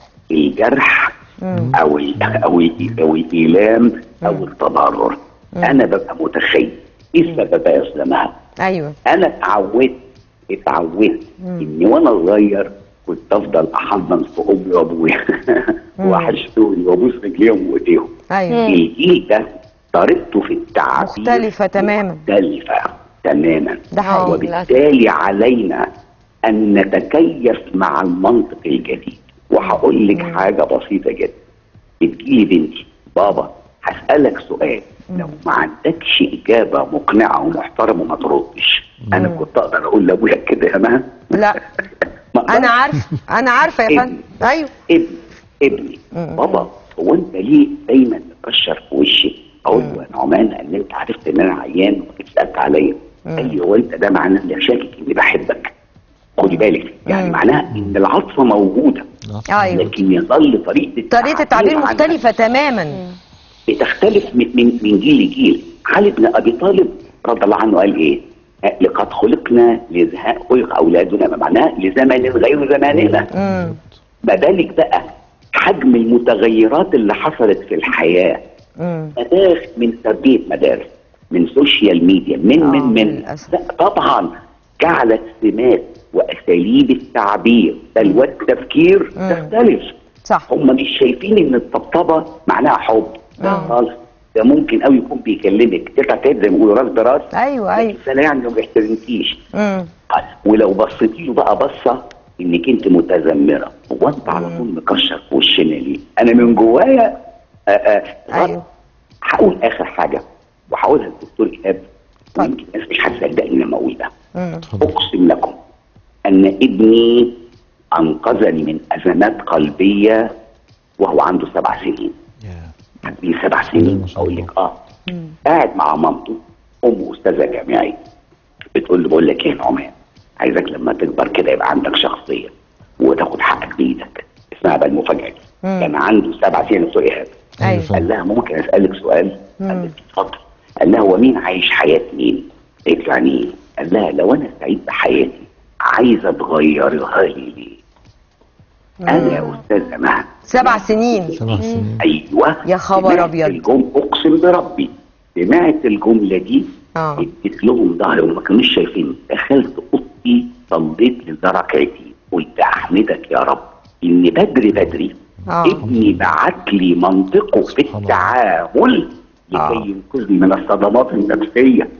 الجرح مم. او ال او ال او الايلام او التضرر انا ببقى متخيل ايه السبب يا اسلامها ايوه انا اتعودت اتعودت اني وانا صغير كنت افضل احضن في امي وابويا واحشتوني وابوس رجليهم وايديهم ايوه الجيل ده طريقته في التعبير مختلفة تماماً. مختلفة تماما ده حقيقي. وبالتالي علينا أن نتكيف مع المنطق الجديد وهقول لك حاجة بسيطة جدا بتجيلي بنتي بابا هسألك سؤال لو ما عندكش إجابة مقنعة ومحترمة ما تردش أنا كنت أقدر أقول لأبويا كده يا مها لا ما أقدرش. انا عارفه انا عارفه يا فندم ايوه ابني ابني بابا هو انت ليه دايما مكشر في وشي اقول له يا نعمان ان انت عرفت ان انا عيان وجيت سالت عليا قال لي هو انت ده معناه اني شاكك اني بحبك خدي بالك يعني معناها ان العاطفه موجوده ايوه لكن يظل طريقه طريقه التعبير عنها مختلفه تماما بتختلف من من من جيل لجيل علي بن ابي طالب رضي الله عنه قال ايه؟ آه، لقد خلقنا لزهاء خلق اولادنا ما معناه لزمن غير زماننا مم. ما بالك بقى حجم المتغيرات اللي حصلت في الحياه مم. مدارس من تربيه مدارس من سوشيال ميديا من آه، من من للأسف. لا، طبعا جعلت سمات واساليب التعبير بل والتفكير مم. تختلف صح هم مش شايفين ان الطبطبه معناها حب لا آه. خالص ده ممكن قوي يكون بيكلمك تلات تلات زي ما بيقولوا راس براس ايوه ايوه فلا يعني ما بيحترمكيش مم. ولو بصيتي له بقى بصه انك انت متذمره هو انت على طول مكشر في وشنا ليه؟ انا من جوايا آه، آه، ايوه هقول اخر حاجه وهقولها للدكتور ايهاب ويمكن الناس مش هتصدقني لما اقول ده اتفضل. اقسم لكم ان ابني انقذني من ازمات قلبيه وهو عنده سبع سنين يا. من سبع ما سنين شاء اقول الله. لك اه قاعد مع مامته ام استاذه جامعي بتقول له بقول لك ايه يا نعمان عايزك لما تكبر كده يبقى عندك شخصيه وتاخد حقك بايدك اسمها بقى المفاجاه دي كان عنده سبع سنين دكتور ايهاب ايوه قال لها ممكن اسالك سؤال؟ قالت اتفضل قال لها هو مين عايش حياه مين؟ قالت له يعني ايه؟ قال لها لو انا سعيد بحياتي عايزه تغيريها لي ليه؟ انا يا استاذه مها سبع سنين سبع سنين ايوه يا خبر سمعت أبيض. الجم اقسم بربي سمعت الجمله دي اه اديت لهم ظهري وما كانوش شايفين دخلت اوضتي صليت لركعتي قلت احمدك يا رب ان بدري بدري آه. ابني بعت لي منطقه في سبحان الله. التعامل آه. لكي ينقذني من الصدمات النفسيه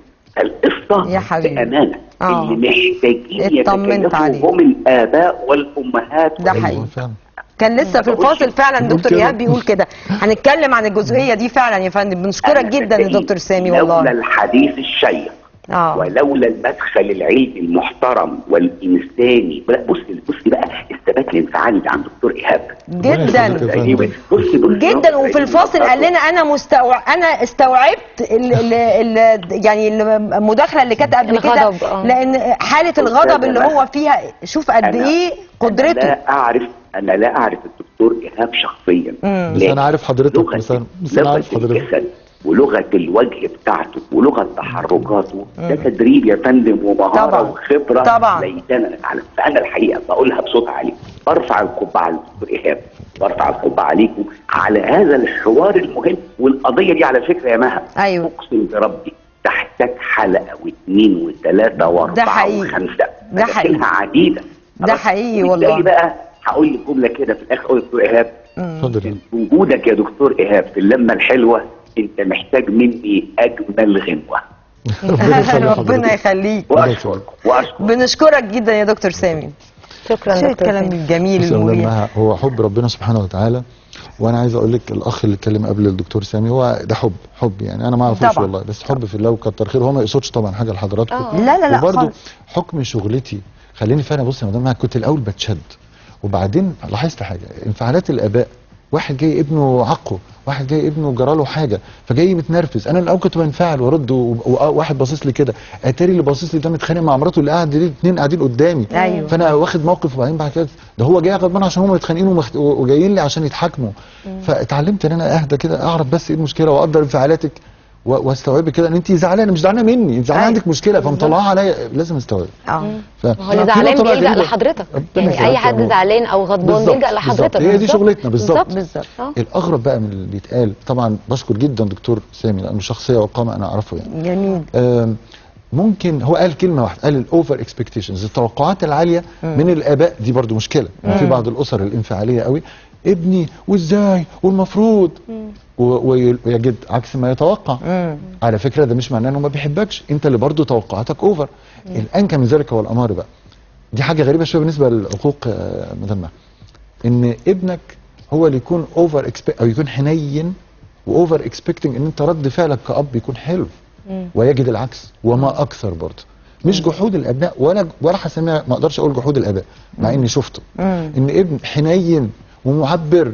القصه يا حبيبي. بامانه آه. اللي محتاجين اطمنت يتكلفوا عليه. هم الاباء والامهات ده أيوة حقيقي. فعلا كان لسه في الفاصل فعلا بيقول دكتور كده. ايهاب بيقول كده هنتكلم عن الجزئيه دي فعلا يا فندم بنشكرك أنا جدا يا صدقني دكتور سامي لولا والله الحديث الشيق اه ولولا المدخل العلمي المحترم والانساني لا بص بص بقى الثبات الانفعالي ده عند دكتور ايهاب ربنا جدا يخليك يا أيوة. فندم. بص بص جدا وفي الفاصل قال لنا انا مستوع انا استوعبت ال ال ال يعني المداخله اللي كانت قبل كده الغضب، آه. لان حاله الغضب اللي هو فيها شوف قد أنا- ايه أنا قدرته لا اعرف انا لا اعرف الدكتور ايهاب شخصيا مم. بس أنا عارف حضرتك، لغة بس أنا- بس أنا لغة عارف حضرتك. الجسد ولغه الوجه بتاعته ولغه تحركاته ده تدريب يا فندم ومهاره طبعاً. وخبره طبعاً. ليتنا نتعلم فانا الحقيقه بقولها بصوت عالي برفع القبعه على الدكتور ايهاب برفع القبعه عليكم على هذا الحوار المهم والقضيه دي على فكره يا مها أيوة. اقسم بربي تحتاج حلقه واثنين وثلاثه واربعه حقيقي. وخمسه ده حقيقي. مشاكلها عديده ده خلاص؟ حقيقي وبالتالي والله. بقى هقول لك جمله كده في الاخر اقول دكتور ايهاب اتفضل وجودك يا دكتور ايهاب في اللمه الحلوه انت محتاج مني اجمل غنوه ربنا يخلي ربنا حضرتك. يخليك واشكرك واشكرك بنشكرك جدا يا دكتور سامي شكرا شو دكتور الكلام سامي. الجميل بصي يا المريح مدام هو حب ربنا سبحانه وتعالى وانا عايز اقول لك الاخ اللي اتكلم قبل الدكتور سامي هو ده حب حب يعني انا ما اعرفوش طبعا. والله بس حب في الله وكتر خير هو ما يقصدش طبعا حاجه لحضراتكم آه. لا لا لا وبرضه خالص حكم شغلتي خليني فعلا بص يا مدام أنا كنت الاول بتشد وبعدين لاحظت حاجه انفعالات الاباء واحد جاي ابنه عقه واحد جاي ابنه جراله حاجه فجاي متنرفز انا الاول كنت بنفعل وارد و- وواحد باصص لي كده اتاري اللي باصص لي ده متخانق مع مراته اللي قاعد دي اتنين قاعدين قدامي أيوة. فانا واخد موقف وبعدين بعد كده ده هو جاي غضبان عشان هم متخانقين ومخت... وجايين لي عشان يتحاكموا فاتعلمت ان انا اهدى كده اعرف بس ايه المشكله واقدر انفعالاتك و- واستوعبي كده ان انت زعلانه مش زعلانه مني انت زعلانه أيوة. عندك مشكله فمطلعها عليا لازم استوعب اه ف... ما هو اللي في زعلان نقطة بقى بيلجأ غريبة. لحضرتك ربنا يعني يخليك اي يا حد أمور. زعلان او غضبان بالظبط، بيلجأ لحضرتك بالظبط. هي دي بالظبط. شغلتنا بالظبط بالظبط آه. الاغرب بقى من اللي بيتقال طبعا بشكر جدا دكتور سامي لانه شخصيه وقامه انا اعرفه يعني جميل آم، ممكن هو قال كلمه واحده قال الاوفر اكسبكتيشنز التوقعات العاليه من الاباء دي برضو مشكله في بعض الاسر الانفعاليه قوي ابني وازاي والمفروض و- وي- ويجد عكس ما يتوقع على فكره ده مش معناه انه ما بيحبكش انت اللي برضو توقعاتك اوفر الانكى من ذلك هو الامر بقى دي حاجه غريبه شويه بالنسبه للعقوق آه، مدام مها. ان ابنك هو اللي يكون اوفر او يكون حنين واوفر اكسبكتنج ان انت رد فعلك كاب يكون حلو ويجد العكس وما اكثر برضه مش جحود الابناء ولا ولا هسميها ما اقدرش اقول جحود الاباء مع اني شفته ان ابن حنين ومعبر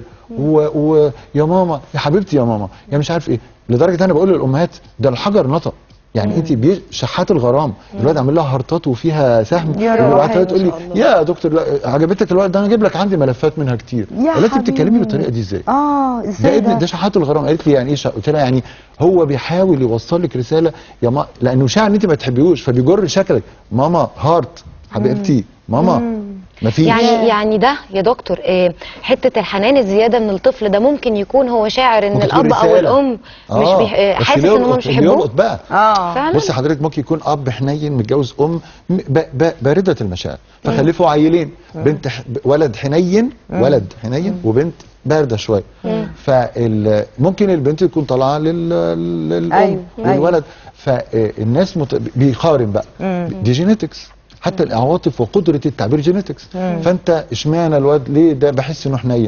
و- ويا ماما يا حبيبتي يا ماما يا مش عارف ايه لدرجه انا بقول للامهات ده الحجر نطق يعني انت بي- شحات الغرام الواد عامل لها هارتات وفيها سهم يا روحي وبعتها ما تقول لي شاء الله. يا دكتور لا عجبتك الواد ده انا اجيب لك عندي ملفات منها كتير يا قالت لي بتتكلمي حبيبي. بالطريقه دي ازاي اه ده ازاي ابن ده شحات الغرام قالت لي يعني ايه شح- قلت لها يعني هو بيحاول يوصل لك رساله يا ما لانه شاعر ان انت ما تحبيهوش فبيجر شكلك ماما هارت حبيبتي ماما ما فيش يعني يعني ده يا دكتور آه، حته الحنان الزياده من الطفل ده ممكن يكون هو شاعر ان ممكن تكون الاب او رسالة. الام مش آه، بيح... آه، بس حاسس اللي ان هم يلقط- مش اللي يحبوه يلقط بقى اه فعلا بصي حضرتك ممكن يكون اب حنين متجوز ام م- ب... ب... بارده المشاعر فخلفوا عيلين بنت ح... ب- ولد حنين ولد حنين وبنت بارده شويه فممكن البنت تكون طالعه لل... للام أيوة، أيوة. للولد فالناس مت... بيقارن بقى دي جينيتكس حتى العواطف وقدره التعبير جينيتكس فانت اشمعنى الواد ليه ده بحس انه حنين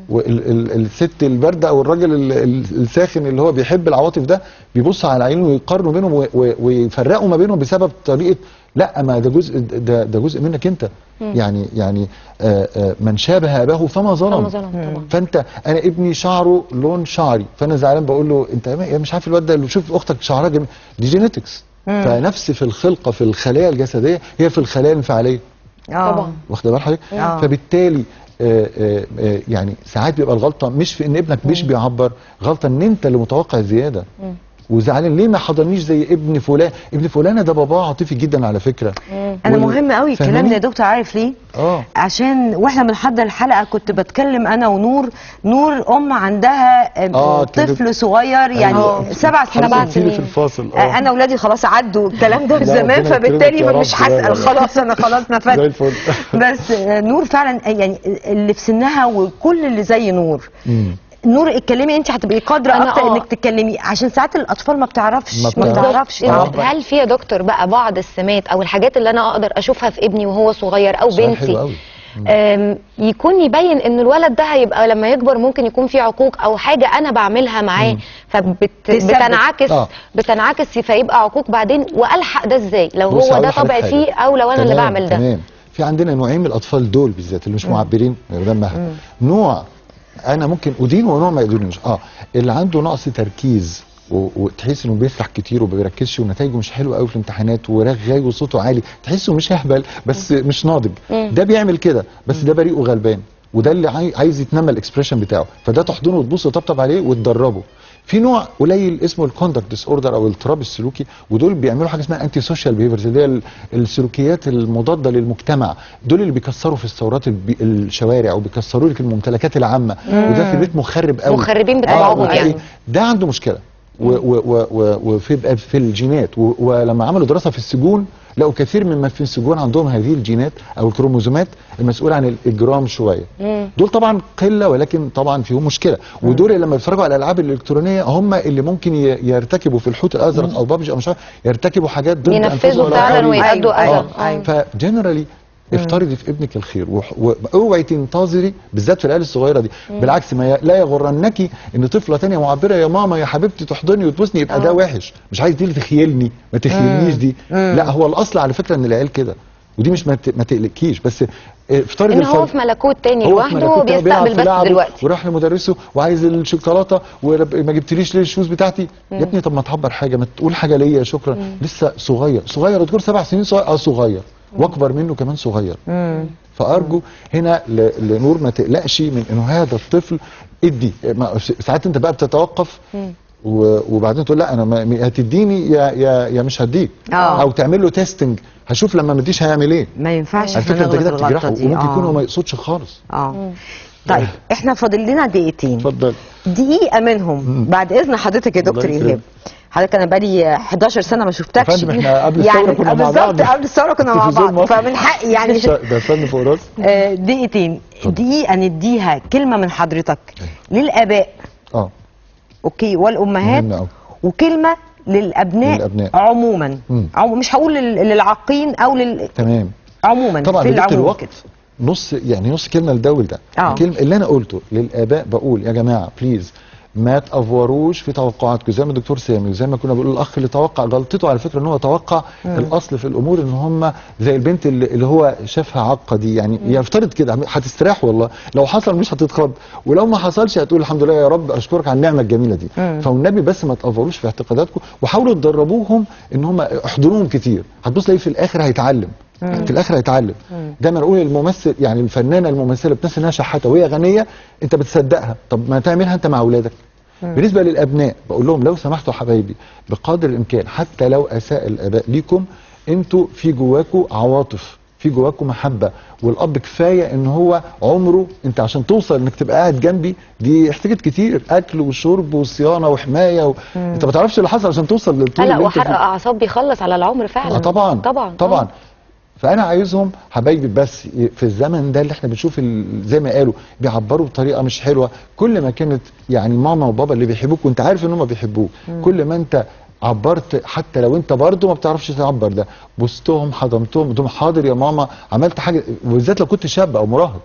والست البارده او الراجل ال- ال- الساخن اللي هو بيحب العواطف ده بيبص على عينه ويقارنوا بينهم و- و- ويفرقوا ما بينهم بسبب طريقه لا ما ده جزء ده, ده جزء منك انت يعني يعني آه آه من شابه اباه فما ظلم فما ظلم طبعا. فانت انا ابني شعره لون شعري فانا زعلان بقول له انت ما- مش عارف الواد ده اللي شوف اختك شعرها جميل دي جينيتكس فنفس في الخلقه في الخلايا الجسديه هي في الخلايا الانفعاليه آه. طبعا. واخده بال حضرتك آه. فبالتالي آه، آه، آه، يعني ساعات بيبقى الغلطه مش في ان ابنك مش بيعبر غلطه ان انت اللي متوقع زياده وزعلان ليه ما حضرنيش زي ابن فلان ابن فلانه ده باباه عاطفي جدا على فكره انا وال- مهم قوي الكلام فاهماني؟ ده يا دكتور عارف ليه اه عشان واحنا بنحضر الحلقه كنت بتكلم انا ونور نور ام عندها آه، آه، كانت- طفل صغير يعني أيوة. سبع حضرتك سنين قلتيلي في سنين. الفاصل آه، انا اولادي خلاص عدوا الكلام ده من لا، زمان ربنا فبالتالي يكرمك يا مش رب. لا، لا، هسال لا. خلاص انا خلاص زي نفدت الفل بس آه، نور فعلا آه، يعني اللي في سنها وكل اللي زي نور مم. نور اتكلمي انت هتبقي قادره أنا اكتر آه. انك تتكلمي عشان ساعات الاطفال ما بتعرفش ما ما بتعرفش. بتعرفش آه. تعبر. هل في يا دكتور بقى بعض السمات او الحاجات اللي انا اقدر اشوفها في ابني وهو صغير او سؤال حلو بنتي قوي أم، يكون يبين ان الولد ده هيبقى لما يكبر ممكن يكون فيه عقوق او حاجه انا بعملها معاه تثبت. فبتنعكس آه. بتنعكس فيبقى عقوق بعدين والحق ده ازاي لو بص هو هقول ده لحضرتك طبع حاجة. فيه او لو انا اللي تمام، بعمل ده تمام في عندنا نوعين من الاطفال دول بالذات اللي مش معبرين ده مهد نوع انا ممكن ادين ونوع ما يدينوش اه اللي عنده نقص تركيز و- وتحس انه بيسرح كتير وما بيركزش ونتائجه مش حلوه قوي في الامتحانات ورغاي وصوته عالي تحسه مش اهبل بس مش ناضج ده بيعمل كده بس ده بريء وغلبان وده اللي عاي- عايز يتنمى الاكسبريشن بتاعه فده تحضنه وتبص وتطبطب عليه وتدربه في نوع قليل اسمه الكوندكت ديس اوردر او الاضطراب السلوكي ودول بيعملوا حاجه اسمها انتي سوشيال بيهيفيرز اللي هي ال- السلوكيات المضاده للمجتمع دول اللي بيكسروا في الثورات البي- الشوارع وبيكسروا لك الممتلكات العامه وده في البيت مخرب قوي مخربين بطبعهم وتلاقي يعني. ده عنده مشكله و- و- و- و- وفي بقى في الجينات و- ولما عملوا دراسه في السجون لقوا كثير مما في السجون عندهم هذه الجينات او الكروموزومات المسؤوله عن الاجرام شويه دول طبعا قله ولكن طبعا فيهم مشكله ودول لما بيتفرجوا على الالعاب الالكترونيه هم اللي ممكن ي- يرتكبوا في الحوت الازرق او بابجي او مش عارف يرتكبوا حاجات ضد ينفذوا أنفسهم فعلا والآخرين. ويأدوا أيوة، اذى أيوة. فجنرالي افترضي في ابنك الخير وح- واوعي تنتظري بالذات في العيال الصغيره دي بالعكس ما ي- لا يغرنك ان طفله تانية معبره يا ماما يا حبيبتي تحضني وتبوسني يبقى ده وحش مش عايز دي اللي تخيلني ما تخيلنيش دي لا هو الاصل على فكره ان العيال كده ودي مش ما ت- ما تقلقكيش بس افترضي ان هو الفرد- في ملكوت تاني هو في لوحده ملكوت تاني بيلعب وبيستقبل في بس لعبه دلوقتي وراح لمدرسه وعايز الشوكولاته وما جبتليش ليه الشوز بتاعتي يا ابني طب ما تعبر حاجه ما تقول حاجه ليا شكرا لسه صغير صغير يا دكتور سبع سنين صغير اه صغير واكبر منه كمان صغير فارجو هنا ل- لنور ما تقلقش من انه هذا الطفل ادي ما- ساعات انت بقى بتتوقف و- وبعدين تقول لا انا ما- هتديني يا يا يا مش هديك آه. او تعمل له تيستنج هشوف لما ما اديش هيعمل ايه ما ينفعش على احنا فكره انت نغلط كده الغلطه بتجرحه دي وممكن يكون هو ما اه يقصدش خالص اه طيب احنا فاضل لنا دقيقتين اتفضل دقيقه منهم بعد اذن حضرتك يا دكتور الله يكرمك. ايهاب حضرتك انا بقالي 11 سنه ما شفتكش يا فندم احنا قبل يعني الثورة كنا مع بالظبط بعض. قبل الثوره كنا مع تلفزيون بعض مصر. فمن حقي يعني ده فن فوق راسي آه، دقيقتين دقيقه نديها كلمه من حضرتك للاباء اه اوكي والامهات مهم أوي. وكلمه للابناء, للأبناء. عموما مم. عم... مش هقول لل- للعاقين او لل... تمام عموما طبعا في بدايه العموم الوقت كده. نص يعني نص كلمه لده ولده آه. الكلمه اللي انا قلته للاباء بقول يا جماعه بليز ما تافوروش في توقعاتكم زي ما الدكتور سامي وزي ما كنا بنقول الاخ اللي توقع غلطته على فكره ان هو توقع الاصل في الامور ان هم زي البنت اللي, اللي هو شافها عقه دي يعني يفترض كده هتستريح والله لو حصل مش هتتخض ولو ما حصلش هتقول الحمد لله يا رب اشكرك على النعمه الجميله دي فالنبي بس ما تافوروش في اعتقاداتكم وحاولوا تدربوهم ان هم احضنوهم كتير هتبص تلاقيه في الاخر هيتعلم في الاخر هيتعلم دايما اقول الممثل يعني الفنانه الممثله بتمثل انها شحاته وهي غنيه انت بتصدقها طب ما تعملها انت مع اولادك بالنسبه للابناء بقول لهم لو سمحتوا حبايبي بقدر الامكان حتى لو اساء الاباء ليكم انتوا في جواكم عواطف في جواكم محبه والاب كفايه ان هو عمره انت عشان توصل انك تبقى قاعد جنبي دي احتاجت كتير اكل وشرب وصيانه وحمايه و... انت ما تعرفش اللي حصل عشان توصل للطول لا اللي انت وحرق فيه. اعصاب بيخلص على العمر فعلا آه طبعا طبعا طبعا آه. فانا عايزهم حبايبي بس ي- في الزمن ده اللي احنا بنشوف ال- زي ما قالوا بيعبروا بطريقه مش حلوه كل ما كانت يعني ماما وبابا اللي بيحبوك وانت عارف ان هم بيحبوك كل ما انت عبرت حتى لو انت برضه ما بتعرفش تعبر ده بوستهم حضنتهم قلت لهم حاضر يا ماما عملت حاجه وبالذات لو كنت شاب او مراهق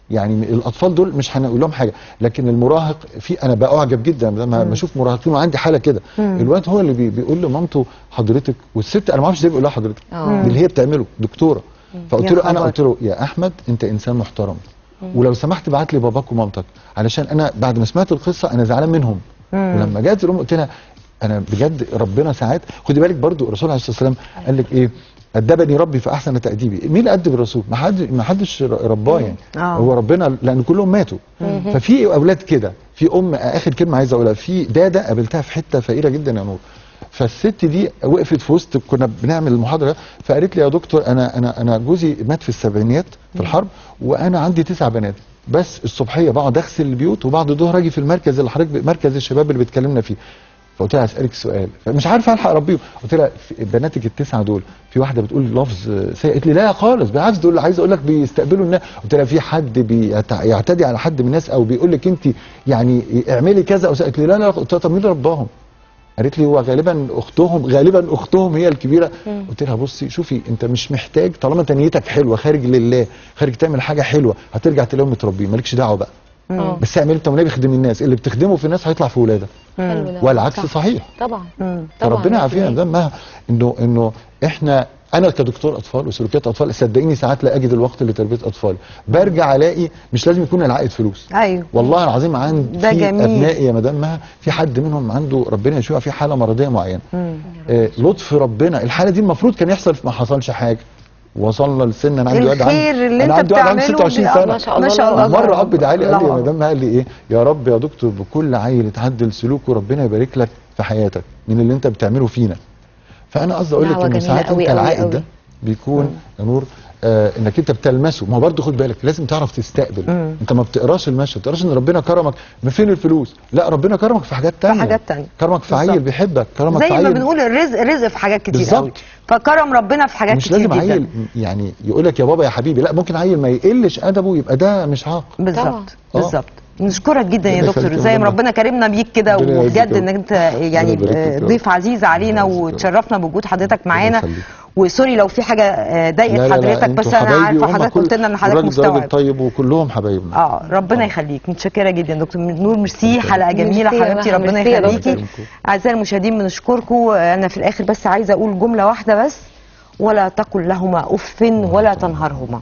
يعني الاطفال دول مش هنقول لهم حاجه لكن المراهق في انا بعجب جدا لما بشوف مراهقين وعندي حاله كده الواد هو اللي بي بيقول لمامته حضرتك والست انا ما اعرفش ازاي بيقول لها حضرتك آه. اللي هي بتعمله دكتوره فقلت يا له انا خبر. قلت له يا احمد انت انسان محترم ولو سمحت بعت لي باباك ومامتك علشان انا بعد ما سمعت القصه انا زعلان منهم ولما جت الام قلت لها انا بجد ربنا ساعات خدي بالك برضو الرسول عليه الصلاه والسلام قال لك ايه ادبني ربي فاحسن تاديبي مين اللي ادب الرسول ما حد ما حدش رباه يعني آه. هو ربنا لان كلهم ماتوا ففي اولاد كده في ام اخر كلمه عايز اقولها في داده قابلتها في حته فقيره جدا يا نور فالست دي وقفت في وسط كنا بنعمل المحاضره فقالت لي يا دكتور انا انا انا جوزي مات في السبعينيات في الحرب وانا عندي تسع بنات بس الصبحيه بقعد اغسل البيوت وبعد الظهر اجي في المركز اللي حضرتك مركز الشباب اللي بتكلمنا فيه فقلت لها هسالك سؤال فمش عارفه الحق اربيهم قلت لها في- بناتك التسعه دول في واحده بتقول لفظ سيء قالت لي لا خالص بالعكس دول عايز اقول لك بيستقبلوا الناس قلت لها في حد بيعتدي على حد من الناس او بيقول لك انت يعني اعملي كذا او سا- قالت لي لا لا قلت لها طب مين اللي رباهم؟ قالت لي هو غالبا اختهم غالبا اختهم هي الكبيره قلت لها بصي شوفي انت مش محتاج طالما انت نيتك حلوه خارج لله خارج تعمل حاجه حلوه هترجع تلاقيهم متربيين مالكش دعوه بقى آه. بس اعمل انت ونبي خدم الناس اللي بتخدمه في الناس هيطلع في ولادك حلو ده. والعكس صح. صحيح طبعا طبعا فربنا يعافينا 100%. ده ما انه انه احنا انا كدكتور اطفال وسلوكيات اطفال صدقيني ساعات لا اجد الوقت لتربيه اطفال برجع الاقي مش لازم يكون العائد فلوس ايوه والله العظيم عندي ده في جميل. ابنائي يا مدام مها في حد منهم عنده ربنا يشوفها في حاله مرضيه معينه آه لطف ربنا الحاله دي المفروض كان يحصل ما حصلش حاجه وصلنا لسن انا عندي واد الخير عندي اللي انا انت عندي واد عنده بتعمله 26 بي- سنه ما شاء الله ما شاء الله مره اب دعا لي قال لي يا الله مدام قال لي ايه يا رب يا دكتور بكل عيل اتعدل سلوكه ربنا يبارك لك في حياتك من اللي انت بتعمله فينا فانا قصدي اقول لك دعوة انه جميلة ساعات قوي انت قوي العائد قوي. ده بيكون يا نور آه انك انت بتلمسه ما هو برضه خد بالك لازم تعرف تستقبل انت ما بتقراش المشهد ما بتقراش ان ربنا كرمك ما فين الفلوس لا ربنا كرمك في حاجات تانية حاجات تانية. كرمك في بالظبط. عيل بيحبك كرمك زي في ما عيل بنقول الرزق رزق في حاجات كتير بالظبط. قوي فكرم ربنا في حاجات مش كتير لازم جدا عيل يعني يقول لك يا بابا يا حبيبي لا ممكن عيل ما يقلش ادبه يبقى ده مش عاق طبعا. بالظبط آه. بالظبط نشكرك جدا يا ربنا دكتور يخليك يا زي ما ماما. ربنا كرمنا بيك كده ربنا يعزك وبجد يا انك رب. انت يعني ربنا يبارك آه، فيك يا ضيف رب. عزيز علينا ربنا يخليك. وتشرفنا بوجود حضرتك معانا يخليك. وسوري لو في حاجه آه، لا ضايقت لا لا حضرتك انتوا بس انا حبايبي عارفه وهم حضرتك كل- قلت لنا ان حضرتك الراجل ده راجل مستوعب طيب وكلهم حبايبنا اه ربنا يخليك متشكره جدا دكتور نور ميرسي حلقه جميله ميرسي يا حبيبتي مها، ربنا ميرسي يا يخليكي دكتور. اعزائي المشاهدين بنشكركم انا في الاخر بس عايزه اقول جمله واحده بس ولا تقل لهما اف ولا تنهرهما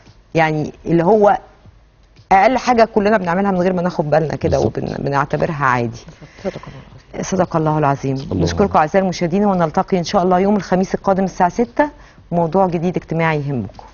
يعني اللي هو اقل حاجه كلنا بنعملها من غير ما ناخد بالنا كده بالظبط. وبنعتبرها عادي صدق الله صدق الله العظيم الله نشكركم اعزائي المشاهدين ونلتقي ان شاء الله يوم الخميس القادم الساعه 6 موضوع جديد اجتماعي يهمكم